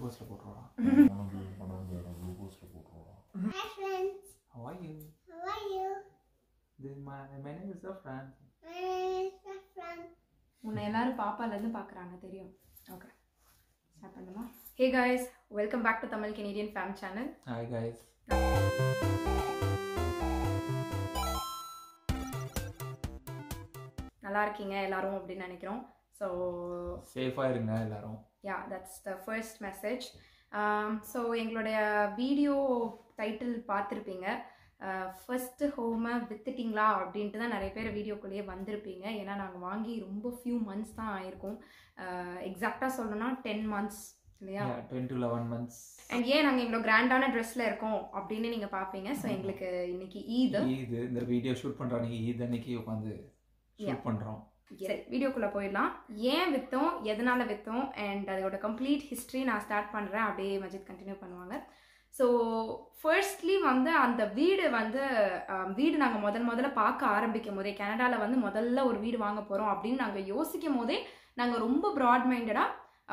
குளுக்கோஸில் போட்டுருவா உனக்கு உனக்கு குளுக்கோஸில் போட்டுருவா Hi friends, How are you? how are you? This is my, my name is Zafran. My name is Safran. உன்னை எல்லாரும் பாப்பாலேருந்து பார்க்குறாங்க தெரியும் okay start பண்ணுமா hey guys welcome back to Tamil Canadian fame channel Hi guys. நல்லா இருக்கீங்க எல்லாரும் அப்படின்னு நினைக்கிறோம் ஸோ சேஃபாக இருங்க எல்லாரும் yeah that's the first message so எங்களுடைய வீடியோ டைட்டில் பார்த்துருப்பீங்க ஃபர்ஸ்ட் ஹோமை வித்துட்டிங்களா அப்படின்ட்டு தான் நிறைய பேர் வீடியோக்குள்ளேயே வந்திருப்பீங்க ஏன்னா நாங்கள் வாங்கி ரொம்ப ஃபியூ மந்த்ஸ் தான் ஆயிருக்கும் எக்ஸாக்டாக சொல்லணும்னா டென் மந்த்ஸ் இல்லையா Yeah, 10 to 11 months. அண்ட் ஏன் நாங்கள் இவ்வளோ கிராண்டான ட்ரெஸ்ஸில் இருக்கோம் அப்படின்னு நீங்கள் பார்ப்பீங்க ஸோ எங்களுக்கு இன்னைக்கு ஈத் ஈத் இந்த வீடியோ ஷூட் பண்ணுறோம் நீங்கள் ஈத் அன்னைக்கு உட்காந்து Yeah. ஷூட் பண்ணுறோம் சரி வீடியோக்குள்ளே போயிடலாம் ஏன் விற்றோம் எதனால் விற்றோம் அண்ட் அதோட கம்ப்ளீட் ஹிஸ்ட்ரி நான் ஸ்டார்ட் பண்ணுறேன் அப்படியே மஜித் கண்டினியூ பண்ணுவாங்க ஸோ ஃபர்ஸ்ட்லி வந்து அந்த வீடு வந்து ஆம், வீடு நாங்கள் முதல் முதல்ல பார்க்க ஆரம்பிக்கும் போதே கனடாவில் வந்து முதல்ல ஒரு வீடு வாங்க போகிறோம் அப்படின்னு நாங்கள் யோசிக்கும் போதே நாங்கள் ரொம்ப ப்ராட் மைண்டடாக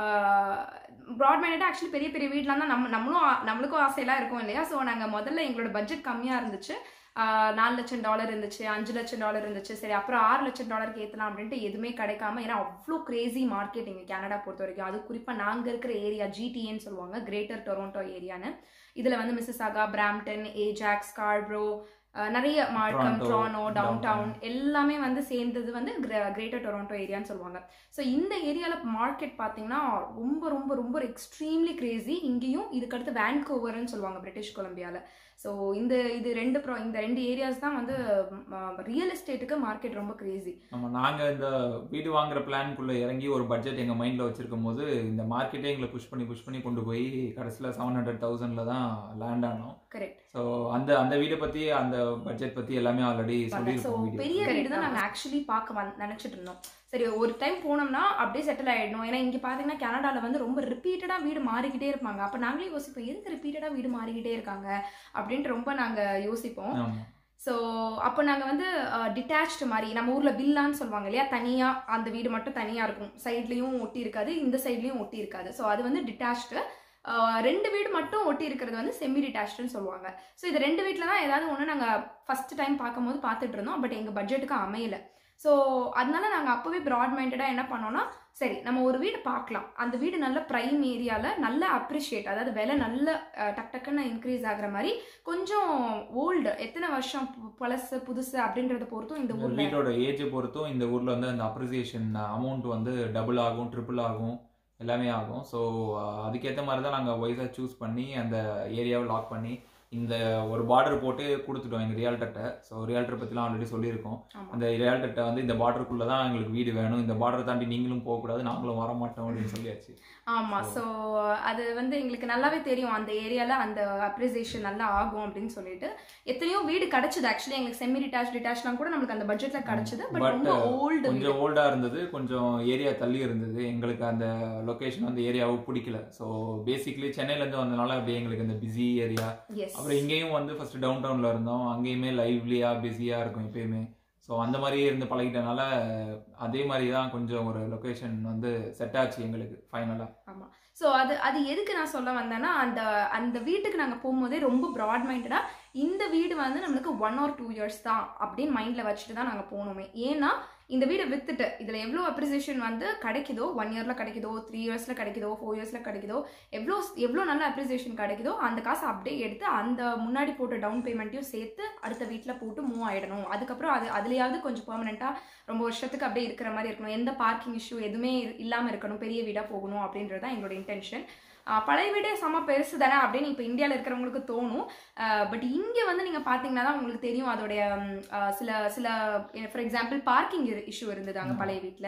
ப்ராட் மைண்டடாக ஆக்சுவலி பெரிய பெரிய வீடெலாம் தான் நம்ம நம்மளும் ஆ- நம்மளுக்கும் ஆசையெல்லாம் இருக்கும் இல்லையா ஸோ நாங்கள் முதல்ல எங்களோட பட்ஜெட் கம்மியாக இருந்துச்சு ஆஹ் நாலு லட்சம் டாலர் இருந்துச்சு அஞ்சு லட்சம் டாலர் இருந்துச்சு சரி அப்புறம் ஆறு லட்சம் டாலருக்கு ஏற்றலாம் அப்படின்ட்டு எதுவுமே கிடைக்காம ஏன்னா அவ்வளோ கிரேசி மார்க்கெட் இங்கே கனடா பொறுத்த வரைக்கும் அது குறிப்பாக நாங்கள் இருக்கிற ஏரியா ஜிடிஏன்னு சொல்லுவாங்க கிரேட்டர் டொரண்டோ ஏரியான்னு இதில் வந்து மிஸ்ஸிசாகா பிராம்டன் ஏஜாக் ஸ்கார்ப்ரோ நிறைய Markham Toronto, Toronto downtown downtown. எல்லாமே வந்து சேர்ந்தது வந்து கிரேட்டர் டொரண்டோ ஏரியான்னு சொல்லுவாங்க ஸோ இந்த ஏரியாவில் மார்க்கெட் பார்த்தீங்கன்னா ரொம்ப ரொம்ப ரொம்ப எக்ஸ்ட்ரீம்லி கிரேசி இங்கேயும் இதுக்கடுத்து வேன்கோவர்னு சொல்லுவாங்க பிரிட்டிஷ் கொலம்பியாவில் ஸோ இந்த இது ரெண்டு ப்ரோ இந்த ரெண்டு ஏரியாஸ் தான் வந்து ரியல் எஸ்டேட்டுக்கு மார்க்கெட் ரொம்ப கிரேசி நம்ம நாங்கள் இந்த வீடு வாங்குற பிளான்குள்ளே இறங்கி ஒரு பட்ஜெட் எங்கள் மைண்டில் வச்சிருக்கும் போது இந்த மார்க்கெட்டே எங்களை புஷ் பண்ணி புஷ் பண்ணி கொண்டு போய் கடைசியில் செவன் ஹண்ட்ரட் தௌசண்டில் தான் லேண்ட் ஆனோம் கரெக்ட் ஸோ அந்த அந்த வீடை பற்றி அந்த பட்ஜெட் பற்றி எல்லாமே ஆல்ரெடி ஸோ சொல்லியிருக்கோம் பெரிய வீடியோ வீடு தான் நாங்கள் ஆக்சுவலி பார்க்க வந் நினச்சிட்டு இருந்தோம் சரி ஒரு டைம் போனோம்னா அப்படியே செட்டில் ஆகிடணும் ஏன்னா இங்கே பார்த்தீங்கன்னா கனடாவில் வந்து ரொம்ப ரிப்பீட்டடாக வீடு மாறிக்கிட்டே இருப்பாங்க அப்போ நாங்களே யோசிப்போம் எதுக்கு ரிப்பீட்டடாக வீடு மாறிக்கிட்டே இருக்காங்க அப்படின்ட்டு ரொம்ப நாங்கள் யோசிப்போம் ஆமாம் ஸோ அப்போ நாங்கள் வந்து டிட்டாச்டு மாதிரி நம்ம ஊரில் வில்லான்னு சொல்லுவாங்க இல்லையா தனியாக அந்த வீடு மட்டும் தனியாக இருக்கும் சைட்லேயும் ஒட்டி இருக்காது இந்த சைட்லேயும் ஒட்டி இருக்காது ஸோ அது வந்து டிட்டாச்டு ரெண்டு வீடு மட்டும் ஒட்டி இருக்கிறது வந்து செமி டிட்டாச்டுன்னு சொல்லுவாங்க ஸோ இது ரெண்டு வீட்டில் தான் ஏதாவது ஒன்று நாங்கள் ஃபஸ்ட் டைம் பார்க்கும்போது பார்த்துட்டு இருந்தோம் பட் எங்கள் பட்ஜெட்டுக்கு அமையல ஸோ அதனால நாங்கள் அப்போவே ப்ராட் மைண்டடாக என்ன பண்ணோம்னா சரி நம்ம ஒரு வீடு பார்க்கலாம் அந்த வீடு நல்ல ப்ரைம் ஏரியாவில் நல்ல அப்ரிஷியேட் அதாவது விலை நல்ல அஹ், டக் டக்குன்னு இன்க்ரீஸ் ஆகுற மாதிரி கொஞ்சம் ஓல்டு எத்தனை வருஷம் பு- பழசு புதுசு அப்படின்றத பொறுத்தும் இந்த இந்த ஊர்ல வீட்டோட ஏஜை பொறுத்தும் இந்த ஊரில் வந்து அந்த அப்ரிசியேஷன் அமௌண்ட் வந்து டபுள் ஆகும் ட்ரிபிள் ஆகும் எல்லாமே ஆகும் ஸோ அதுக்கேற்ற மாதிரி தான் நாங்கள் ஒய்ஸாக சூஸ் பண்ணி அந்த ஏரியாவை லாக் பண்ணி இந்த ஒரு பார்டர் போட்டு கொடுத்துட்டோம் எங்கள் ரியால்டர்கிட்ட ஸோ ரியால்டர் பற்றிலாம் ஆல்ரெடி சொல்லியிருக்கோம் ஆமா. அந்த ரியால்டர்கிட்ட வந்து இந்த பார்டருக்குள்ளே தான் எங்களுக்கு வீடு வேணும் இந்த பார்டர் தாண்டி நீங்களும் போகக்கூடாது நாங்களும் வர மாட்டோம் அப்படின்னு சொல்லியாச்சு ஆமா ஸோ அது வந்து எங்களுக்கு நல்லாவே தெரியும் அந்த ஏரியால அந்த அப்ரிசியேஷன் நல்லா ஆகும் அப்படின்னு சொல்லிட்டு எத்தனையோ வீடு கிடைச்சது ஆக்சுவலி எங்களுக்கு செமி டிட்டாச் டிட்டாச்லாம் கூட நம்மளுக்கு அந்த பட்ஜெட்ல கிடைச்சது பட் But, ரொம்ப ஓல்டு கொஞ்சம் ஓல்டாக இருந்தது கொஞ்சம் ஏரியா தள்ளி இருந்தது எங்களுக்கு அந்த லொக்கேஷன் அந்த ஏரியாவை பிடிக்கல ஸோ பேசிக்லி சென்னையிலேருந்து வந்தனால அப்படியே எங்களுக்கு அந்த பிஸி ஏரியா எஸ் அப்புறம் இங்கேயும் வந்து ஃபர்ஸ்ட் டவுன் டவுன்ல இருந்தோம் அங்கேயுமே லைவ்லியா பிஸியா இருக்கும் எப்பயுமே ஸோ அந்த மாதிரியே இருந்து பழகிட்டனால அதே மாதிரி தான் கொஞ்சம் ஒரு லொகேஷன் வந்து செட் ஆச்சு எங்களுக்கு ஃபைனலாக ஸோ அது அது எதுக்கு நான் சொல்ல வந்தேன்னா அந்த அந்த வீட்டுக்கு நாங்கள் போகும்போதே ரொம்ப ப்ராட் மைண்டடாக இந்த வீடு வந்து நம்மளுக்கு ஒன் ஆர் டூ இயர்ஸ் தான் அப்படின்னு மைண்டில் வச்சுட்டு தான் நாங்கள் போனோமே ஏன்னா இந்த வீடை வித்துட்டு இதில் எவ்வளோ அப்ரிசியேஷன் வந்து கிடைக்குதோ ஒன் இயரில் கிடைக்குதோ த்ரீ இயர்ஸில் கிடைக்குதோ ஃபோர் இயர்ஸில் கிடைக்குதோ எவ்வளோ எவ்வளோ நல்ல அப்ரிசியேஷன் கிடைக்குதோ அந்த காசை அப்படியே எடுத்து அந்த முன்னாடி போட்ட டவுன் பேமெண்ட்டையும் சேர்த்து அடுத்த வீட்டில் போட்டு மூவ் ஆயிடணும் அதுக்கப்புறம் அது அதுலேயாவது கொஞ்சம் பெர்மனெண்ட்டாக ரொம்ப வருஷத்துக்கு அப்படியே இருக்கிற மாதிரி இருக்கணும் எந்த பார்க்கிங் இஷ்யூ எதுவுமே இல்லாமல் இருக்கணும் பெரிய வீடாக போகணும் அப்படின்றது தான் எங்களோட இன்டென்ஷன் பழைய வீடே செம்ம பெருசு தானே அப்படின்னு இப்போ இந்தியாவில் இருக்கிறவங்களுக்கு தோணும் பட் இங்கே வந்து நீங்கள் பார்த்தீங்கன்னா தான் உங்களுக்கு தெரியும் அதோடைய ம், ஆஹ் சில சில ஃபார் எக்ஸாம்பிள் பார்க்கிங் இஷ்யூ இருந்தது அங்கே பழைய வீட்டில்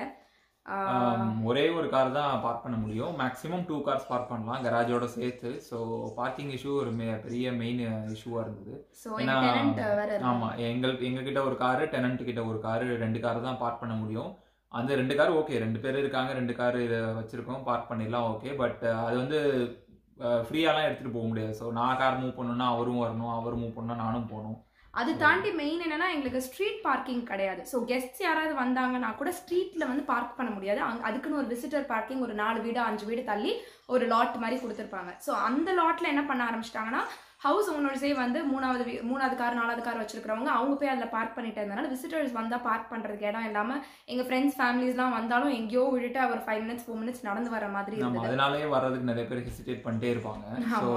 ஒரே ஒரு கார் தான் பார்க் பண்ண முடியும் மேக்ஸிமம் டூ கார்ஸ் பார்க் பண்ணலாம் கராஜோட சேர்த்து ஸோ பார்க்கிங் இஷ்யூ ஒரு மே- பெரிய மெயின் இஷ்யூவாக இருந்தது ஸோ ஏன்னா, எங்கள் டெனண்ட் வேற இருக்கு. ஆமா எங்கள் எங்ககிட்ட ஒரு காரு டெனன்ட் கிட்ட ஒரு காரு ரெண்டு கார் தான் பார்க் பண்ண முடியும் அந்த ரெண்டு கார் ஓகே ரெண்டு பேர் இருக்காங்க ரெண்டு கார் வச்சிருக்கோம் பார்க் பண்ணிடலாம் ஓகே பட் அது வந்து ஃப்ரீயாலாம் எடுத்துட்டு போக முடியாது ஸோ நான் கார் மூவ் பண்ணணும்னா அவரும் வரணும் அவர் மூவ் பண்ணா நானும் போகணும் அது தாண்டி மெயின் என்னன்னா எங்களுக்கு ஸ்ட்ரீட் பார்க்கிங் கிடையாது ஸோ கெஸ்ட்ஸ் யாராவது வந்தாங்கன்னா கூட ஸ்ட்ரீட்ல வந்து பார்க் பண்ண முடியாது அங்க அதுக்குன்னு ஒரு விசிட்டர் பார்க்கிங் ஒரு நாலு வீடு அஞ்சு வீடு தள்ளி ஒரு லாட் மாதிரி கொடுத்துருப்பாங்க ஸோ அந்த லாட்ல என்ன பண்ண ஆரம்பிச்சிட்டாங்கன்னா ஹவுஸ் ஓனர்ஸே வந்து மூணாவது வீ- மூணாவது கார் நாலாவது கார் வச்சிருக்கிறவங்க அவங்க போய் அதில் பார்க் பண்ணிட்டு இருந்தனால விசிட்டர்ஸ் வந்தால் பார்க் பண்ணுறதுக்கு இடம் இல்லாமல் எங்கள் ஃப்ரெண்ட்ஸ் ஃபேமிலிஸ்லாம் வந்தாலும் எங்கேயோ விட்டுட்டு ஒரு ஃபைவ் மினிட்ஸ் ஃபோர் மினிட்ஸ் நடந்து வர மாதிரி நம்ம இருந்தது அதனாலயே வர்றதுக்கு நிறைய பேர் ஹெசிடேட் பண்ணிட்டே இருப்பாங்க ஸோ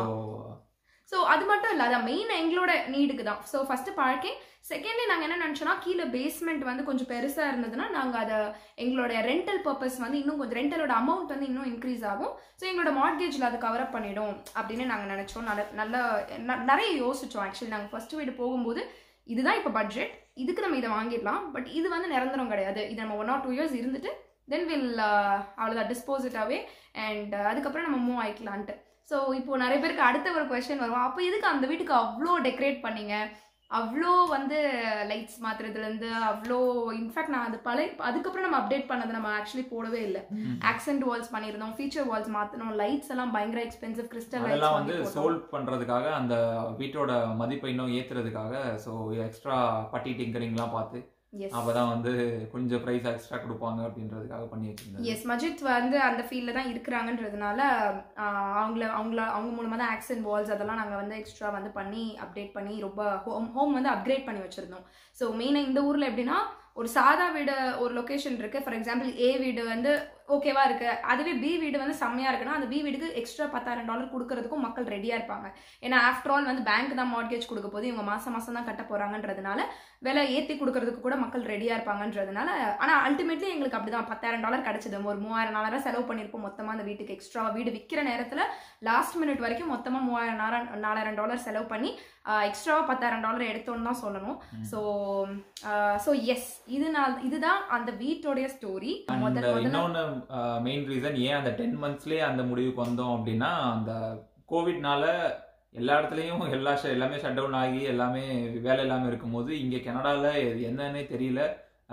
ஸோ அது மட்டும் இல்லை அதான் மெயின் எங்களோட நீடுக்கு தான் ஸோ ஃபஸ்ட்டு பார்க்கிங் செகண்ட்லி நாங்கள் என்ன நினச்சோன்னா கீழே பேஸ்மெண்ட் வந்து கொஞ்சம் பெருசாக இருந்ததுன்னா நாங்கள் அதை எங்களோட ரெண்டல் பர்பஸ் வந்து இன்னும் கொஞ்சம் ரெண்டலோட அமௌண்ட் வந்து இன்னும் இன்க்ரீஸ் ஆகும் ஸோ எங்களோட மார்கேஜில் அது கவர் அப் பண்ணிடும் அப்படின்னு நாங்கள் நினச்சோம் நல்ல நல்ல ந- நிறைய யோசிச்சோம் ஆக்சுவலி நாங்கள் ஃபர்ஸ்ட் வீடு போகும்போது இதுதான் இப்போ பட்ஜெட் இதுக்கு நம்ம இதை வாங்கிடலாம் பட் இது வந்து நிரந்தரம் கிடையாது இது நம்ம ஒன் ஆர் டூ இயர்ஸ் இருந்துட்டு தென் வில் அவ்வளோதான் டிஸ்போசிட்டாவே அண்ட் அதுக்கப்புறம் நம்ம மூவ் ஆயிக்கலான்ட்டு ஸோ இப்போ நிறைய பேருக்கு அடுத்த ஒரு கொஸ்டின் வரும் அப்போ எதுக்கு அந்த வீட்டுக்கு அவ்வளோ டெக்கரேட் பண்ணீங்க அவ்வளோ வந்து லைட்ஸ் மாத்துறதுலேருந்து அவ்வளோ இன்ஃபேக்ட் நான் அது பழைய அதுக்கப்புறம் நம்ம அப்டேட் பண்ணது நம்ம ஆக்சுவலி போடவே இல்லை ஆக்சென்ட் வால்ஸ் பண்ணியிருந்தோம் ஃபீச்சர் வால்ஸ் மாற்றணும் லைட்ஸ் எல்லாம் பயங்கர எக்ஸ்பென்சிவ் கிறிஸ்டல் அதெல்லாம் வந்து லைட்ஸ் சோல்வ் பண்றதுக்காக அந்த வீட்டோட மதிப்பை இன்னும் ஏத்துறதுக்காக ஸோ எக்ஸ்ட்ரா பட்டி டிங்கரிங்லாம் பார்த்து எஸ் அப்பதான் வந்து கொஞ்சம் ப்ரைஸ் எக்ஸ்ட்ரா கொடுப்பாங்க அப்படின்றதுக்காக பண்ணி வச்சிருந்தேன் எஸ் மஜித் வந்து அந்த ஃபீல்டில் தான் இருக்கிறாங்கன்றதுனால ஆஹ், அவங்கள அவங்கள அவங்க மூலமாக தான் ஆக்சன் வால்ஸ் அதெல்லாம் நாங்கள் வந்து எக்ஸ்ட்ரா வந்து பண்ணி அப்டேட் பண்ணி ரொம்ப ஹோம் ஹோம் வந்து அப்கிரேட் பண்ணி வச்சுருந்தோம் ஸோ மெயினாக இந்த ஊரில் எப்படின்னா ஒரு சாதா வீடு ஒரு லொக்கேஷன் இருக்குது ஃபார் எக்ஸாம்பிள் ஏ வீடு வந்து ஓகேவா இருக்கு அதுவே பி வீடு வந்து செம்மையாக இருக்குன்னா அந்த பி வீடுக்கு எக்ஸ்ட்ரா பத்தாயிரம் டாலர் கொடுக்கறதுக்கும் மக்கள் ரெடியாக இருப்பாங்க ஏன்னா ஆஃப்டர் ஆல் வந்து பேங்க் தான் மார்கேஜ் கொடுக்க போது இவங்க மாதம் மாதம் தான் கட்ட போகிறாங்கன்றதுனால விலை ஏற்றி கொடுக்கறதுக்கு கூட மக்கள் ரெடியாக இருப்பாங்கன்றதுனால ஆனால் அல்டிமேட்லி எங்களுக்கு அப்படிதான் பத்தாயிரம் டாலர் கிடைச்சது ஒரு மூவாயிரம் நாலாயிரம் செலவு பண்ணியிருப்போம் மொத்தமாக அந்த வீட்டுக்கு எக்ஸ்ட்ரா வீடு விற்கிற நேரத்தில் லாஸ்ட் மினிட் வரைக்கும் மொத்தமாக மூவாயிரம் நாலாயிரம் நாலாயிரம் டாலர் செலவு பண்ணி எக்ஸ்ட்ராவாக பத்தாயிரம் டாலர் எடுத்தோன்னு தான் சொல்லணும் ஸோ ஸோ எஸ் இது நான் இதுதான் அந்த வீட்டோடைய ஸ்டோரி அண்ட் முதல் முதல்ல இன்னொன்று மெயின் ரீசன் ஏன் அந்த டென் மந்த்ஸ்லேயே அந்த முடிவுக்கு வந்தோம் அப்படின்னா அந்த கோவிட்னால எல்லா இடத்துலையும் எல்லா ஷ- எல்லாமே ஷட் டவுன் ஆகி எல்லாமே வேலை இல்லாமல் இருக்கும்போது இங்கே கனடாவில் என்னன்னே தெரியல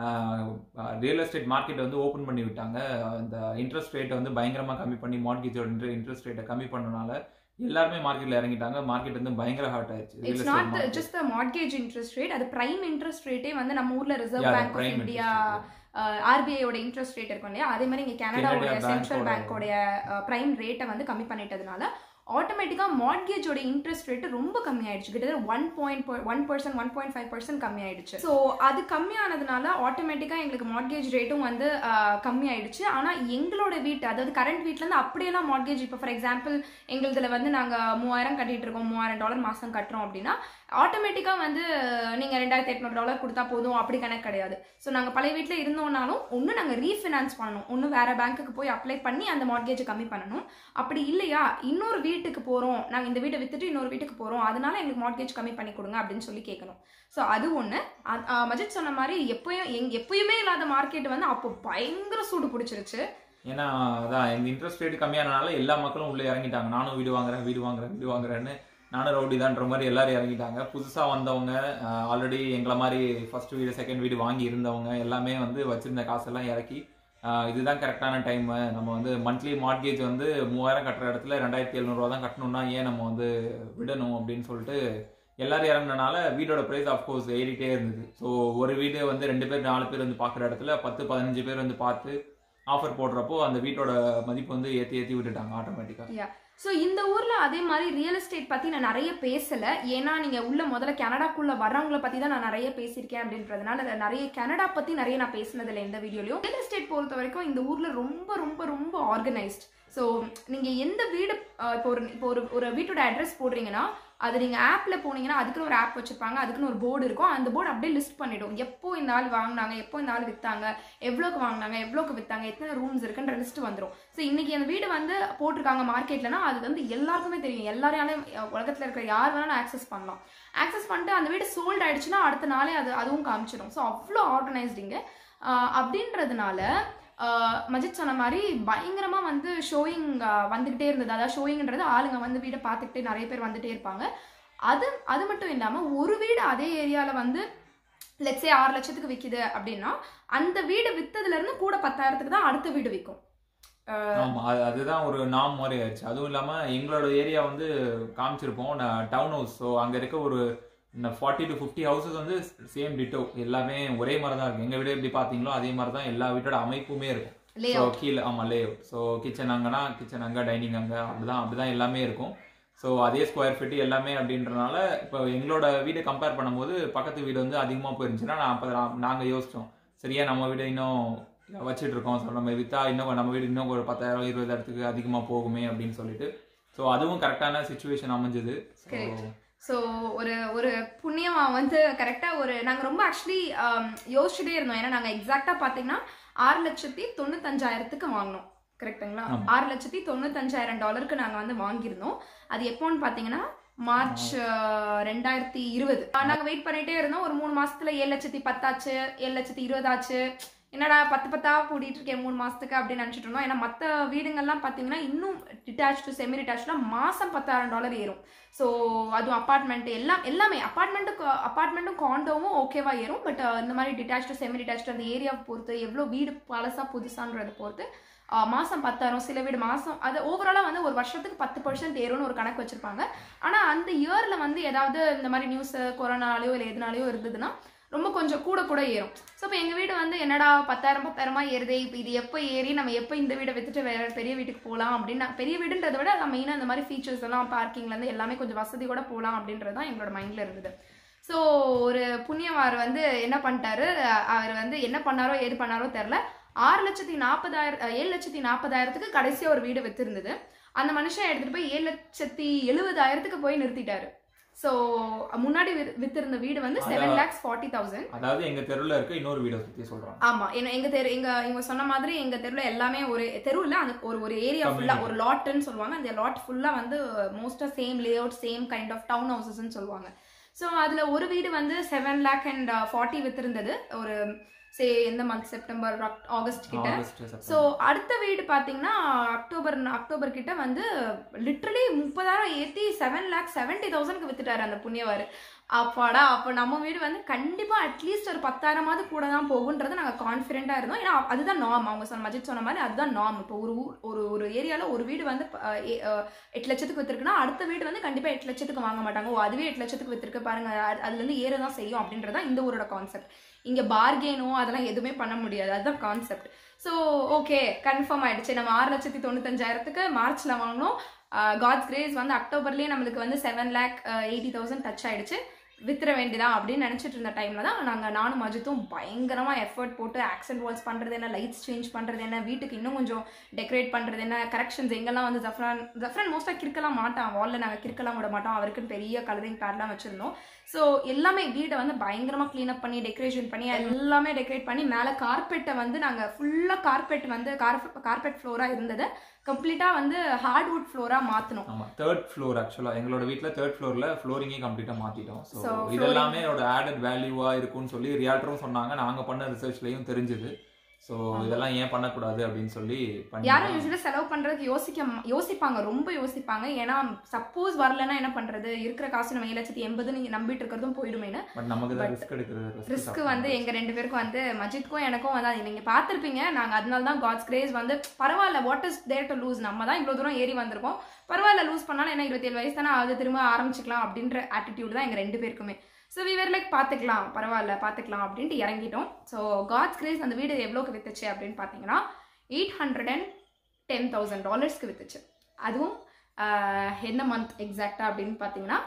ரியல் எஸ்டேட் மார்க்கெட் வந்து ஓப்பன் பண்ணி விட்டாங்க இந்த இன்ட்ரெஸ்ட் ரேட்டை வந்து பயங்கரமாக கம்மி பண்ணி மார்க்கெட்டோட இன்ட்ரெஸ்ட் ரேட்டை கம்மி பண்ணனால எல்லாருமே மார்க்கெட்டில் இறங்கிட்டாங்க மார்க்கெட் வந்து பயங்கர ஹார்ட் ஆயிடுச்சு real it's not estate just the mortgage interest rate அது பிரைம் இன்ட்ரெஸ்ட் ரேட்டே வந்து நம்ம ஊர்ல reserve Yeah, bank of prime India interest ஆர்பிஐயோட இன்ட்ரெஸ்ட் ரேட் இருக்கும் இல்லையா அதே மாதிரி இங்க கனடாவோட Canada சென்ட்ரல் bank-ஓட- பேங்கோடைய பிரைம் ரேட்டை வந்து கம்மி பண்ணிட்டதுனால ஆட்டோமேட்டிக்காக மார்கேஜோட இன்ட்ரெஸ்ட் ரேட் ரொம்ப கம்மி ஆயிடுச்சு கிட்டத்தட்ட one point one percent one point five percent கம்மி ஆயிடுச்சு ஸோ அது கம்மியானதுனால ஆட்டோமேட்டிக்காக எங்களுக்கு மார்கேஜ் ரேட்டும் வந்து ஆஹ், கம்மி ஆயிடுச்சு ஆனால் எங்களோட வீட்டு அதாவது கரண்ட் வீட்டிலேருந்து அப்படியெல்லாம் மார்கேஜ் இப்போ ஃபார் எக்ஸாம்பிள் எங்களுதுல வந்து நாங்கள் மூவாயிரம் கட்டிட்டு இருக்கோம் மூவாயிரம் டாலர் மாதம் கட்டுறோம் அப்படின்னா ஆட்டோமேட்டிக்காக வந்து நீங்கள் ரெண்டாயிரத்தி எட்நூறு டாலர் கொடுத்தா போதும் அப்படி கணக்கு கிடையாது ஸோ நாங்கள் பழைய வீட்டில் இருந்தோம்னாலும் ஒன்று நாங்கள் ரீஃபினான்ஸ் பண்ணணும் ஒன்று வேற பேங்க்குக்கு போய் அப்ளை பண்ணி அந்த மார்கேஜை கம்மி பண்ணணும் அப்படி இல்லையா இன்னொரு வீட்டுக்கு போகிறோம் நாங்கள் இந்த வீட்டை வித்துட்டு இன்னொரு வீட்டுக்கு போகிறோம் அதனால எங்களுக்கு மார்கேஜ் கம்மி பண்ணி கொடுங்க அப்படின்னு சொல்லி கேட்கணும் ஸோ அது ஒன்று மஜித் சொன்ன மாதிரி எப்பயும் எங் எப்பயுமே இல்லாத மார்க்கெட் வந்து அப்போ பயங்கர சூடு பிடிச்சிருச்சு ஏன்னா அதான் இந்த இன்ட்ரெஸ்ட் ரேட் கம்மியானனால எல்லா மக்களும் உள்ளே இறங்கிட்டாங்க நானும் வீடு வாங்குறேன் வீடு வாங்குறேன் வீடு வாங்குறேன்னு நானும் ரவுடி தான்ற மாதிரி எல்லாரும் இறங்கிட்டாங்க புதுசாக வந்தவங்க ஆல்ரெடி எங்களை மாதிரி ஃபர்ஸ்ட் வீடு செகண்ட் வீடு வாங்கி இருந்தவங்க எல்லாமே வந்து வச்சிருந்த காசெல்லாம் இறக்கி ஆஹ் இதுதான் கரெக்டான டைம் நம்ம வந்து மந்த்லி மார்கேஜ் வந்து மூவாயிரம் கட்டுற இடத்துல ரெண்டாயிரத்தி எழுநூறுவா தான் கட்டணும்னா ஏன் நம்ம வந்து விடணும் அப்படின்னு சொல்லிட்டு எல்லாரும் இறங்குனனால வீடோட ப்ரைஸ் அஃப்கோர்ஸ் ஏறிட்டே இருந்தது ஸோ ஒரு வீடு வந்து ரெண்டு பேர் நாலு பேர் வந்து பார்க்குற இடத்துல பத்து பதினஞ்சு பேர் வந்து பார்த்து ஆஃபர் போடுறப்போ அந்த வீட்டோட மதிப்பு வந்து ஏற்றி ஏற்றி விட்டுட்டாங்க ஆட்டோமேட்டிக்காக ஸோ இந்த ஊரில் அதே மாதிரி ரியல் எஸ்டேட் பற்றி நான் நிறைய பேசலை ஏன்னா நீங்கள் உள்ள முதல்ல கனடாக்குள்ளே வரவங்கள பற்றி தான் நான் நிறைய பேசியிருக்கேன் அப்படின்றதுனால நான் நிறைய கனடா பற்றி நிறைய நான் பேசினதில்லை எந்த வீடியோலையும் ரியல் எஸ்டேட் பொறுத்த வரைக்கும் இந்த ஊரில் ரொம்ப ரொம்ப ரொம்ப ஆர்கனைஸ்ட் ஸோ நீங்கள் எந்த வீடு அஹ், இப்போ ஒரு இப்போ ஒரு ஒரு வீட்டோட அட்ரஸ் போடுறீங்கன்னா அது நீங்கள் ஆப்பில் போனீங்கன்னா அதுக்குன்னு ஒரு ஆப் வச்சுருப்பாங்க அதுக்குன்னு ஒரு போர்டு இருக்கும் அந்த போர்டு அப்படியே லிஸ்ட் பண்ணிடும் எப்போ இந்த ஆள் வாங்கினாங்க எப்போ இந்த ஆள் விற்றாங்க எவ்வளோக்கு வாங்கினாங்க எவ்வளோக்கு விற்றாங்க எத்தனை ரூம்ஸ் இருக்குன்ற லிஸ்ட் வந்துடும் ஸோ இன்னைக்கு அந்த வீடு வந்து போட்டிருக்காங்க மார்க்கெட்லனா அது வந்து எல்லாருக்குமே தெரியும் எல்லாரையாலையும் உலகத்தில் இருக்கிற யார் வேணாலும் ஆக்சஸ் பண்ணலாம் ஆக்சஸ் பண்ணிட்டு அந்த வீடு சோல்ட் ஆயிடுச்சுன்னா அடுத்த நாளே அது அதுவும் காமிச்சிடும் ஸோ அவ்வளோ ஆர்கனைஸ்டிங்க அப்படின்றதுனால ஆஹ் மஜித் சொன்ன மாதிரி பயங்கரமா வந்து ஷோயிங் வந்துகிட்டே இருந்தது அதாவது ஷோயிங்ன்றது ஆளுங்க வந்து வீடை பார்த்துக்கிட்டே நிறைய பேர் வந்துட்டே இருப்பாங்க அது அது மட்டும் இல்லாம ஒரு வீடு அதே ஏரியால வந்து லெட்ஸே ஆறு லட்சத்துக்கு விற்கிது அப்படின்னா அந்த வீடு வித்ததுல இருந்து கூட பத்தாயிரத்துக்கு தான் அடுத்த வீடு விற்கும் ஆமாம் அது அதுதான் ஒரு நாம் மாதிரி ஆயிடுச்சு அதுவும் இல்லாமல் எங்களோட ஏரியா வந்து காமிச்சிருப்போம் டவுன் ஹவுஸ் ஸோ அங்கே இருக்க ஒரு இந்த ஃபார்ட்டி டு ஃபிஃப்டி ஹவுசஸ் வந்து சேம் டிட்டோ எல்லாமே ஒரே மாதிரி தான் இருக்கும் எங்கள் வீடு எப்படி பார்த்தீங்களோ அதே மாதிரி தான் எல்லா வீட்டோட அமைப்புமே இருக்கும் ஸோ Layout. கீழே ஆமாம் லே ஸோ கிச்சன் அங்கனா கிச்சன் அங்கே டைனிங் அங்கே அப்படிதான் அப்படிதான் எல்லாமே இருக்கும் ஸோ அதே ஸ்கொயர் ஃபீட் எல்லாமே அப்படின்றனால இப்போ எங்களோட வீடை கம்பேர் பண்ணும்போது பக்கத்து வீடு வந்து அதிகமாக போயிருந்துச்சுன்னா நான் அப்போ நாங்கள் யோசித்தோம் சரியா நம்ம வீடு இன்னும் வச்சுட்டு இருக்கோம் ஸோ நம்ம விற்றா இன்னும் நம்ம வீடு இன்னும் ஒரு பத்தாயிரம் இருபதாயிரத்துக்கு அதிகமாக போகுமே அப்படின்னு சொல்லிட்டு ஸோ அதுவும் கரெக்டான சுச்சுவேஷன் அமைஞ்சது ஸோ Correct. ஸோ ஒரு ஒரு புண்ணியமா வந்து கரெக்டாக ஒரு நாங்கள் ரொம்ப ஆக்சுவலி யோசிச்சுட்டே இருந்தோம் ஏன்னா நாங்கள் எக்ஸாக்டாக பார்த்தீங்கன்னா ஆறு லட்சத்தி தொண்ணூத்தஞ்சாயிரத்துக்கு வாங்கினோம் கரெக்ட்டுங்களா ஆமா. ஆறு லட்சத்தி தொண்ணூத்தஞ்சாயிரம் டாலருக்கு நாங்கள் வந்து வாங்கியிருந்தோம் அது எப்போன்னு பார்த்தீங்கன்னா மார்ச் அஹ், ரெண்டாயிரத்தி இருபது நாங்கள் வெயிட் பண்ணிட்டே இருந்தோம் ஒரு மூணு மாசத்துல ஏழு லட்சத்தி பத்தாச்சு ஏழு லட்சத்தி இருபதாச்சு என்னடா பத்து பத்தா கூட்டிட்டு இருக்கேன் மூணு மாசத்துக்கு அப்படின்னு நினச்சிட்டு இருந்தோம் ஏன்னா மற்ற வீடுங்கள்லாம் பார்த்தீங்கன்னா இன்னும் டிட்டாச்சு செமி டிட்டாச்லாம் மாசம் பத்தாயிரம் டாலர் ஏறும் ஸோ அதுவும் அப்பார்ட்மெண்ட் எல்லாம் எல்லாமே அப்பார்ட்மெண்ட்டு அப்பார்ட்மெண்ட்டும் காண்டோவும் ஓகேவா ஏறும் பட் இந்த மாதிரி டிட்டாச்சு செமி டிட்டாச்சு அந்த ஏரியாவை பொறுத்து எவ்வளோ வீடு பழசா புதுசான்றதை பொறுத்து ஆஹ் மாசம் பத்தாயிரம் சில வீடு மாசம் அது ஓவராலாக வந்து ஒரு வருஷத்துக்கு பத்து பர்சன்ட் ஏறும்னு ஒரு கணக்கு வச்சிருப்பாங்க ஆனால் அந்த இயரில் வந்து ஏதாவது இந்த மாதிரி நியூஸ் கொரோனாலையோ இல்லை எதுனாலையோ இருந்ததுன்னா ரொம்ப கொஞ்சம் கூட கூட ஏறும் ஸோ இப்போ எங்கள் வீடு வந்து என்னடா பத்தாயிரம் பத்தாயிரமா ஏறுதே இப்போ இது எப்போ ஏறி நம்ம எப்போ இந்த வீடை வித்துட்டு வேற பெரிய வீட்டுக்கு போகலாம் அப்படின்னு நான் பெரிய வீடுன்றதை விட அதான் மெயினாக இந்த மாதிரி ஃபீச்சர்ஸ் எல்லாம் பார்க்கிங்லேருந்து எல்லாமே கொஞ்சம் வசதி கூட போகலாம் அப்படின்றது தான் எங்களோட மைண்டில் இருந்தது ஸோ ஒரு புண்ணியவார் வந்து என்ன பண்ணிட்டாரு அவர் வந்து என்ன பண்ணாரோ ஏது பண்ணாரோ தெரில ஆறு லட்சத்தி நாற்பதாயிரம் ஏழு லட்சத்தி நாற்பதாயிரத்துக்கு கடைசியாக ஒரு வீடு வித்திருந்தது அந்த மனுஷன் எடுத்துகிட்டு போய் ஏழு லட்சத்தி எழுபதாயிரத்துக்கு போய் நிறுத்திட்டாரு ஸோ முன்னாடி வித்- வித்திருந்த வீடு வந்து செவன் அதான். லேக்ஸ் ஃபார்ட்டி தௌசண்ட் அதாவது எங்க தெருவில் இருக்க இன்னொரு வீடை சுற்றி சொல்றாங்க ஆமா என்ன எங்க தெரு எங்க இவங்க சொன்ன மாதிரி எங்க தெருல எல்லாமே ஒரு தெரு இல்ல அந்த ஒரு ஒரு ஏரியா ஃபுல்லா Community. ஒரு லாட்னு சொல்லுவாங்க அந்த லாட் ஃபுல்லா வந்து மோஸ்டா same layout same kind of town ஹவுசஸ்ன்னு சொல்லுவாங்க ஸோ அதுல ஒரு வீடு வந்து செவன் லேக் அண்ட் ஃபார்ட்டி வித்திருந்தது ஒரு சே எந்த மந்த் செப்டம்பர் ஆகஸ்ட் கிட்ட ஆகஸ்ட் ஸோ செப்டம்பர் அடுத்த வீடு பார்த்தீங்கன்னா அக்டோபர் அக்டோபர் கிட்ட வந்து லிட்ரலி முப்பதாயிரம் ஏற்றி செவன் லேக் செவன்ட்டி தௌசண்ட்க்கு வித்துட்டாரு அந்த புண்ணியவார் அப்பாடா அப்போ நம்ம வீடு வந்து கண்டிப்பாக அட்லீஸ்ட் ஒரு பத்தாயிரமாவது கூட தான் போகுன்றது நாங்கள் கான்ஃபிடென்ட்டாக இருந்தோம் ஏன்னா அதுதான் நார்ம் அவங்க சொன்ன மஜித் சொன்ன மாதிரி அதுதான் நார்ம் இப்போ ஒரு ஊர் ஒரு ஒரு ஏரியாவில் ஒரு வீடு வந்து அஹ், ஏ- அஹ், எட்டு லட்சத்துக்கு வித்துருக்குன்னா அடுத்த வீடு வந்து கண்டிப்பாக எட்டு லட்சத்துக்கு வாங்க மாட்டாங்க ஓ அதுவே எட்டு லட்சத்துக்கு வித்துருக்கு பாருங்க அது- அதுலேருந்து ஏற தான் செய்யும் அப்படின்றதான் இந்த ஊரோட கான்செப்ட் இங்கே பார்கெனோ அதெல்லாம் எதுவுமே பண்ண முடியாது அதுதான் கான்செப்ட் ஸோ ஓகே கன்ஃபார்ம் ஆயிடுச்சு நம்ம ஆறு லட்சத்தி தொண்ணூத்தஞ்சாயிரத்துக்கு மார்ச்ல வாங்கினோம் காட்ஸ் கிரேஸ் வந்து அக்டோபர்லேயே நம்மளுக்கு வந்து seven lakh eighty thousand touch ஆயிடுச்சு வித்துற வேண்டியதான் அப்படின்னு நினச்சிட்டு இருந்த டைமில் தான் நாங்கள் நானும் அஜித்தும் பயங்கரமாக எஃபர்ட் போட்டு ஆக்சன்ட் வால்ஸ் பண்ணுறது என்ன லைட்ஸ் சேஞ்ச் பண்ணுறது என்ன வீட்டுக்கு இன்னும் கொஞ்சம் டெக்கரேட் பண்ணுறது என்ன கரெக்ஷன்ஸ் எங்கெல்லாம் வந்து ஜஃப்ரான் ஜஃப்ரான் மோஸ்ட்டாக கிறுக்கலாம் மாட்டான் வாலில் நாங்கள் கிறுக்கலாம் விட மாட்டோம் அவருக்குன்னு பெரிய கலரிங் பேட்லாம் வச்சுருந்தோம் ஸோ எல்லாமே வீடை வந்து பயங்கரமாக க்ளீன் அப் பண்ணி டெக்கரேஷன் பண்ணி எல்லாமே டெக்கரேட் பண்ணி மேலே கார்பெட்டை வந்து நாங்கள் ஃபுல்லாக கார்பெட் வந்து கார்பெட் ஃப்ளோராக இருந்தது கம்ப்ளீட்டாக வந்து ஹார்ட்வுட் ஃப்ளோராக மாற்றணும் ஆமா தேர்ட் ஃப்ளோர் ஆக்சுவலா எங்களோட வீட்ல தேர்ட் ஃப்ளோர்ல ஃப்ளோரிங்கே கம்ப்ளீட்டா மாத்திட்டோம் ஸோ So, இதெல்லாமே ஒரு ஆடட் வேல்யூவா இருக்கும்னு சொல்லி ரியால்டரும் சொன்னாங்க நாங்க பண்ண ரிசர்ச்லயும் தெரிஞ்சுது ஸோ இதெல்லாம் ஏன் பண்ணக்கூடாது அப்படின்னு சொல்லி பண்ணி யாரும் யூஸ்வலாக செலவு பண்ணுறதுக்கு யோசிக்க ம- யோசிப்பாங்க ரொம்ப யோசிப்பாங்க ஏன்னா சப்போஸ் வரலன்னா என்ன பண்ணுறது இருக்கிற காசு நம்ம ஏழு லட்சத்தி எண்பது நீங்கள் நம்பிட்டு இருக்கிறதும் போயிடுமேனு பட் நமக்கு தான் ரிஸ்க் எடுக்கிறது ரிஸ்க் வந்து எங்க ரெண்டு பேருக்கும் வந்து மஜித்க்கும் எனக்கும் வந்து அது நீங்க பார்த்திருப்பீங்க நாங்க அதனால தான் காட்ஸ் கிரேஸ் வந்து பரவாயில்ல what is there to lose நம்ம தான் இவ்வளவு தூரம் ஏறி வந்திருக்கோம் பரவாயில்ல லூஸ் பண்ணாலும் என்ன இருபத்தேழு வயசு தானே அது திரும்ப ஆரம்பிச்சுக்கலாம் அப்படின்ற ஆட்டிடியூட் தான் எங்க ரெண்டு பேருக்குமே ஸோ விவர் லைக் பார்த்துக்கலாம் பரவாயில்ல பார்த்துக்கலாம் அப்படின்ட்டு இறங்கிட்டோம் ஸோ காட்ஸ் கிரேஸ் அந்த வீடு எவ்வளோக்கு வித்துச்சு அப்படின்னு பார்த்தீங்கன்னா eight hundred and ten thousand டாலர்ஸ்க்கு வித்துச்சு அதுவும் ஆஹ், என்ன மந்த் எக்ஸாக்டா அப்படின்னு பார்த்தீங்கன்னா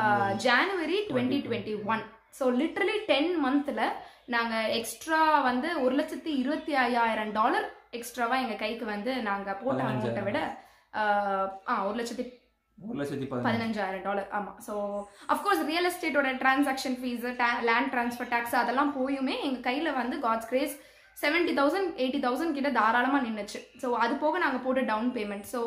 January twenty twenty one so literally ten மந்த்தில் நாங்கள் எக்ஸ்ட்ரா வந்து ஒரு லட்சத்தி இருபத்தி ஐயாயிரம் டாலர் எக்ஸ்ட்ராவாக எங்கள் கைக்கு வந்து நாங்கள் போட்ட அமௌண்ட்டை விட ஆஹ், ஆ ஒரு லட்சத்தி ஒரு லட்சத்தி பதினஞ்சு பதினஞ்சாயிரம் டாலர் ஆமாம் ஸோ அஃப்கோர்ஸ் ரியல் எஸ்டேட்டோட transaction fees land transfer tax அதெல்லாம் போயுமே எங்கள் கையில் வந்து God's grace seventy thousand eighty thousand கிட்ட தாராளமாக நின்றுச்சு ஸோ அது போக நாங்கள் போட்ட down payment so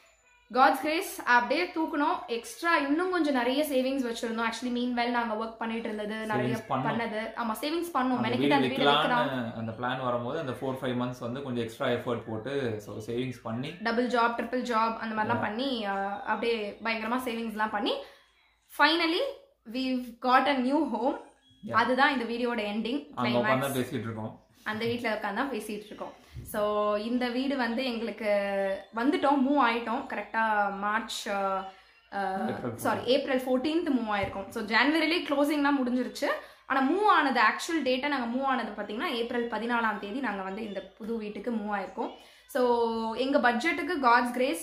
God's grace அப்படியே தூக்கணும் எக்ஸ்ட்ரா இன்னும் கொஞ்சம் நிறைய சேவிங்ஸ் வச்சிருந்தோம் ஆக்சுவலி மீன் வெல் நாங்கள் ஒர்க் பண்ணிட்டு இருந்தது நிறைய Savings பண்ணோம். பண்ணது ஆமாம் சேவிங்ஸ் பண்ணோம் அந்த மெனக்கிட்டு வீடு அந்த வீடு வைக்கலாம் விற்கலான்னு அந்த பிளான் வரும்போது அந்த ஃபோர் ஃபைவ் மந்த்ஸ் வந்து கொஞ்சம் எக்ஸ்ட்ரா எஃபர்ட் போட்டு ஸோ சேவிங்ஸ் பண்ணி டபுள் ஜாப் ட்ரிபிள் ஜாப் அந்த மாதிரிலாம் பண்ணி அஹ், அப்படியே பயங்கரமாக சேவிங்ஸ்லாம் பண்ணி finally we got a new home Yeah. அதுதான் இந்த வீடியோட எண்டிங் அங்க உட்காந்து தான் பேசிட்டு இருக்கோம் அந்த வீட்டில் உட்காந்து தான் பேசிகிட்டு இருக்கோம் ஸோ இந்த வீடு வந்து எங்களுக்கு வந்துட்டோம் மூவ் ஆயிட்டோம் கரெக்டாக March April sorry April fourteenth move ஆயிருக்கும் ஸோ ஜான்வரிலே க்ளோசிங்லாம் முடிஞ்சிருச்சு ஆனால் மூவ் ஆனது ஆக்சுவல் டேட்டை நாங்கள் மூவ் ஆனது பார்த்தீங்கன்னா ஏப்ரல் பதினாலாம் தேதி நாங்கள் வந்து இந்த புது வீட்டுக்கு மூவ் ஆயிருக்கோம் ஸோ எங்கள் பட்ஜெட்டுக்கு காட்ஸ் கிரேஸ்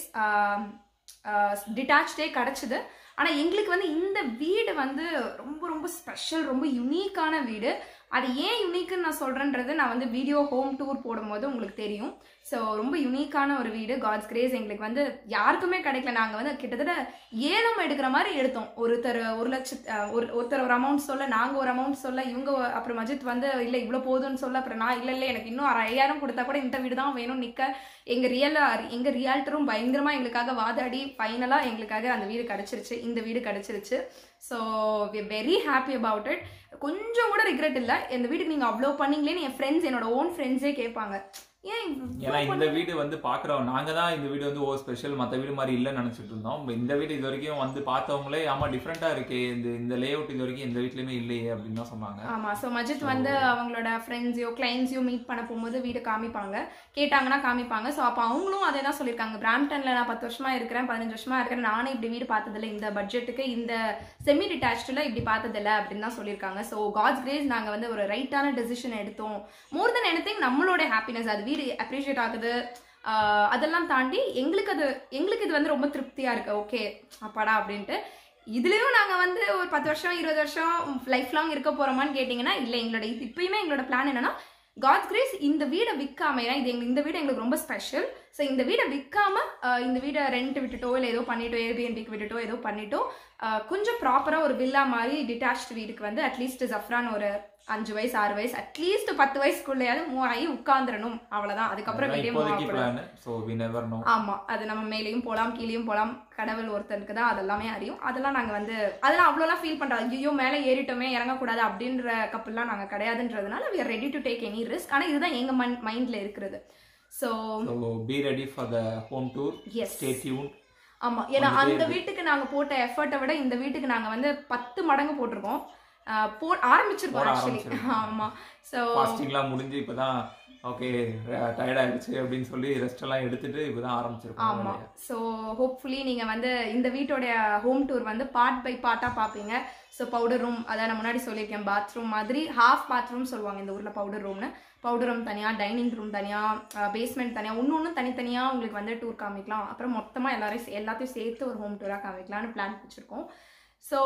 டிட்டாச்டே கிடச்சிது ஆனால் எங்களுக்கு வந்து இந்த வீடு வந்து ரொம்ப ரொம்ப ஸ்பெஷல் ரொம்ப யுனிக்கான வீடு அது ஏன் யுனிக்குன்னு நான் சொல்கிறேன்றது நான் வந்து வீடியோ ஹோம் டூர் போடும்போது உங்களுக்கு தெரியும் ஸோ ரொம்ப யுனிக்கான ஒரு வீடு காட்ஸ் கிரேஸ் எங்களுக்கு வந்து யாருக்குமே கிடைக்கல நாங்கள் வந்து கிட்டத்தட்ட ஏலம் எடுக்கிற மாதிரி எடுத்தோம் ஒருத்தர் ஒரு லட்சத்து அஹ், ஒரு ஒருத்தர் ஒரு அமௌண்ட் சொல்ல நாங்கள் ஒரு அமௌண்ட் சொல்ல இவங்க ஒ- அப்புறம் மஜித் வந்து இல்லை இவ்வளோ போதும்னு சொல்ல அப்புறம் நான் இல்லை இல்லை எனக்கு இன்னும் அரை ஐயாயிரம் கொடுத்தா கூட இந்த வீடு தான் வேணும் நிற்க எங்கள் ரியல் எங்கள் ரியால்ட்டரும் பயங்கரமாக எங்களுக்காக வாதாடி ஃபைனலாக எங்களுக்காக அந்த வீடு கிடச்சிருச்சு இந்த வீடு கிடச்சிருச்சு so we very happy about it கொஞ்சம் கூட ரிக்ரெட் இல்லை இந்த வீட்டுக்கு நீங்கள் அவ்வளோ பண்ணீங்களேன்னு என் ஃப்ரெண்ட்ஸ் என்னோட ஓன் ஃப்ரெண்ட்ஸே கேட்பாங்க ஏன் இவ்வளோ ஏன்னா இந்த வீடு வந்து பாக்குறோம் நாங்க தான் இந்த வீடு வந்து ஓ ஸ்பெஷல் மத்த வீடு மாதிரி இல்லைன்னு நினைச்சிட்டு இருந்தோம் இப்ப இந்த வீடு இது வரைக்கும் வந்து பார்த்தவங்களே ஆமா டிஃப்ரெண்டா இருக்கே இந்த இந்த லே அவுட் இது வரைக்கும் எந்த வீட்லயுமே இல்லையே அப்படின்னு தான் சொன்னாங்க ஆமா ஸோ மஜித் வந்து அவங்களோட ஃப்ரெண்ட்ஸையோ கிளைண்ட்ஸையோ மீட் பண்ண போகும்போது வீடு காமிப்பாங்க கேட்டாங்கன்னா காமிப்பாங்க ஸோ அப்போ அவங்களும் அதே தான் சொல்லியிருக்காங்க பிராம்டன்ல நான் பத்து வருஷமா இருக்கிறேன் பதினஞ்சு வருஷமா இருக்கிறேன் நானே இப்படி வீடு பார்த்ததில்ல இந்த பட்ஜெட்டுக்கு இந்த செமி டிட்டாச்டில் இப்படி பார்த்ததில்ல அப்படின்னு தான் சொல்லியிருக்காங்க ஸோ காட்ஸ் கிரேஸ் நாங்கள் வந்து ஒரு ரைட்டான டெசிஷன் எடுத்தோம் மோர் தென் எனி நம்மளோட ஹாப்பினஸ் அது வீடு அப்ரிஷியேட் ஆகுது ஆஹ் அதெல்லாம் தாண்டி எங்களுக்கு அது எங்களுக்கு இது வந்து ரொம்ப திருப்தியா இருக்கு ஓகே அப்பாடா அப்படின்ட்டு இதுலயும் நாங்க வந்து ஒரு பத்து வருஷம் இருபது வருஷம் லைஃப் லாங் இருக்க போறோமான்னு கேட்டிங்கன்னா இல்லை எங்களோட இது இப்பயுமே எங்களோட பிளான் என்னன்னா காட்ஸ் கிரேஸ் இந்த வீடை விற்காம ஏன்னா இது எங்க இந்த வீடு எங்களுக்கு ரொம்ப ஸ்பெஷல் ஸோ இந்த வீடை விற்காம இந்த வீடை ரெண்ட் விட்டுட்டோ இல்லை ஏதோ பண்ணிட்டோ ஏர்பிஎன்பிக்கு விட்டுட்டோ ஏதோ பண்ணிட்டோ ஆஹ் கொஞ்சம் ப்ராப்பராக ஒரு வில்லா மாதிரி டிட்டாச்ட் வீடுக்கு வந்து அட்லீஸ்ட் ஜஃப்ரான் ஒரு அஞ்சு வயசு ஆறு வயசு அட்லீஸ்ட் பத்து வயசுக்குள்ளேயாவது மூவ் ஆகி உட்காந்துடணும் அவ்வளவுதான் அதுக்கப்புறம் அதெல்லாம் வெளியே மூவ் இப்போதைக்கு ஆகக்கூடாது plan so we never know ஆமா அது நம்ம மேலேயும் போலாம் கீழேயும் போலாம் கடவுள் ஒருத்தனுக்கு தான் அதெல்லாமே அறியும் அதெல்லாம் நாங்க வந்து அதெல்லாம் அவ்வளோலாம் ஃபீல் பண்றோம் ஐயோ மேலே ஏறிட்டோமே இறங்கக்கூடாது அப்படின்ற கப்பல்லாம் நாங்க கிடையாதுன்றதுனால we are ready to take any risk ஆனா இதுதான் எங்க மைண்ட்ல இருக்கிறது so so be ready for the home tour yes stay tune ஆமா ஏன்னா வந்துட்டே அந்த இருக்கு. வீட்டுக்கு நாங்க போட்ட எஃபர்ட்டை விட இந்த வீட்டுக்கு நாங்க வந்து பத்து மடங்கு போட்டிருக்கோம் ஆஹ் போ ஆரம்பிச்சிருக்கோம் போட ஆக்சுவலி ஆரம்பிச்சிருக்கோம். ஆமா ஸோ ஃபாஸ்டிங்லாம் முடிஞ்சு இப்பதான் ஓகே டயர்ட் ஆயிடுச்சு அப்படின்னு சொல்லி ரெஸ்ட் எல்லாம் எடுத்துட்டு இப்பதான் ஆரம்பிச்சிருக்கோம் ஆமா வேலையை. ஸோ ஹோப்ஃபுல்லி நீங்க வந்து இந்த வீட்டோடைய ஹோம் டூர் வந்து பார்ட் பை பார்ட்டா பார்ப்பீங்க ஸோ பவுடர் ரூம் அதான் நான் முன்னாடி சொல்லியிருக்கேன் பாத்ரூம் மாதிரி ஹாஃப் பாத்ரூம் சொல்லுவாங்க இந்த ஊர்ல பவுடர் ரூம்னு பவுடர் ரூம் தனியா டைனிங் ரூம் தனியா பேஸ்மெண்ட் தனியா ஒன்று ஒன்று தனித்தனியா உங்களுக்கு வந்து டூர் காமிக்கலாம் அப்புறம் மொத்தமா எல்லாரையும் சே- எல்லாத்தையும் சேர்த்து ஒரு ஹோம் டூரா காமிக்கலாம்னு பிளான் வச்சிருக்கோம் so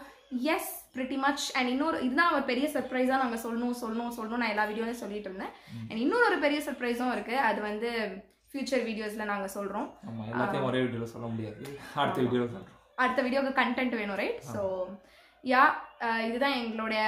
yes pretty much and இன்னொரு இதுதான் ஒரு பெரிய சர்ப்ரைஸாக நாங்கள் சொல்லணும் சொல்லணும் சொல்லணும் நான் எல்லா வீடியோலையும் சொல்லிட்டு இருந்தேன் அண்ட் இன்னொரு ஒரு பெரிய சர்ப்ரைஸும் இருக்குது அது வந்து ஃபியூச்சர் வீடியோஸில் நாங்கள் சொல்கிறோம் ஆமா எல்லாத்தையும் ஒரே வீடியோல சொல்ல முடியாது அடுத்த வீடியோல சொல்றோம் அடுத்த வீடியோக்கு கண்டென்ட் வேணும் ரைட் ஸோ யா இதுதான் எங்களுடைய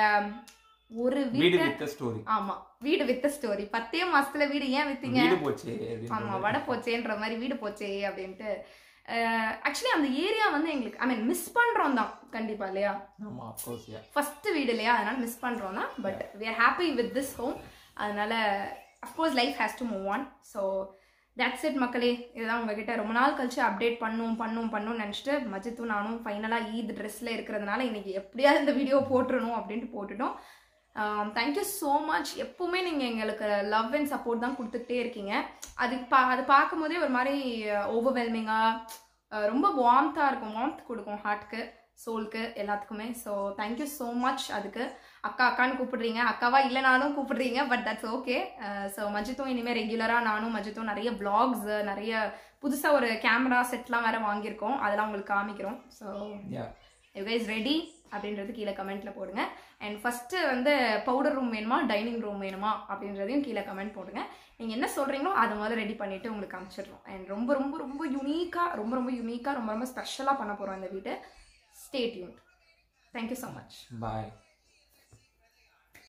ஒரு வீடு வீடு வித் ஸ்டோரி ஆமா வீடு வித்த ஸ்டோரி பத்தே மாசத்துல வீடு ஏன் வித்தீங்க வீடு போச்சு ஆமா வடை போச்சேன்ற மாதிரி வீடு போச்சே அப்படின்ட்டு ஆக்சுவலி அந்த ஏரியா வந்து எங்களுக்கு ஐ மீன் மிஸ் பண்றோம் தான் கண்டிப்பா இல்லையா ஆமா அப்கோர்ஸ் யா ஃபர்ஸ்ட் வீடு இல்லையா அதனால மிஸ் பண்றோம் தான் but we are happy with this home அதனால of course life has to move on so that's it மக்களே இதுதான் உங்ககிட்ட ரொம்ப நாள் கழிச்சு அப்டேட் பண்ணும் பண்ணும் பண்ணும் நினச்சிட்டு மஜித்தும் நானும் ஃபைனலாக ஈத் ட்ரெஸ்ஸில் இருக்கிறதுனால இன்னைக்கு எப்படியாவது இந்த வீடியோ போட்டுறணும் அப்படின்ட்டு போட்டுட்டோம் தேங்க்யூ ஸோ மச் எப்பவுமே நீங்கள் எங்களுக்கு லவ் அண்ட் சப்போர்ட் தான் கொடுத்துக்கிட்டே இருக்கீங்க அது பா அது பார்க்கும்போதே ஒரு மாதிரி ஓவர்வெல்மிங்காக ரொம்ப வார்ம்த்தாக இருக்கும் வார்ம்த் கொடுக்கும் ஹார்ட்க்கு சோல்க்கு எல்லாத்துக்குமே ஸோ தேங்க்யூ ஸோ மச் அதுக்கு அக்கா அக்கான்னு கூப்பிடுறீங்க அக்காவா இல்லைனாலும் கூப்பிடுறீங்க பட் தட்ஸ் ஓகே ஸோ மஜித்தும் இனிமேல் ரெகுலராக நானும் மஜித்தும் நிறைய vlogs நிறைய புதுசாக ஒரு கேமரா செட்லாம் வேற வாங்கியிருக்கோம் அதெல்லாம் உங்களுக்கு காமிக்கிறோம் so yeah you guys ready அப்படின்றது கீழே கமெண்ட்ல போடுங்க அண்ட் ஃபர்ஸ்ட் வந்து பவுடர் ரூம் வேணுமா டைனிங் ரூம் வேணுமா அப்படின்றதையும் கீழே கமெண்ட் போடுங்க நீங்கள் என்ன சொல்கிறீங்களோ அதை முதல்ல ரெடி பண்ணிட்டு உங்களுக்கு அனுப்பிச்சிடுறோம் அண்ட் ரொம்ப ரொம்ப ரொம்ப யூனிக்காக ரொம்ப ரொம்ப யூனிக்காக ரொம்ப ரொம்ப ஸ்பெஷலாக பண்ண போகிறோம் இந்த வீட்டை stay tune thank you so much பாய்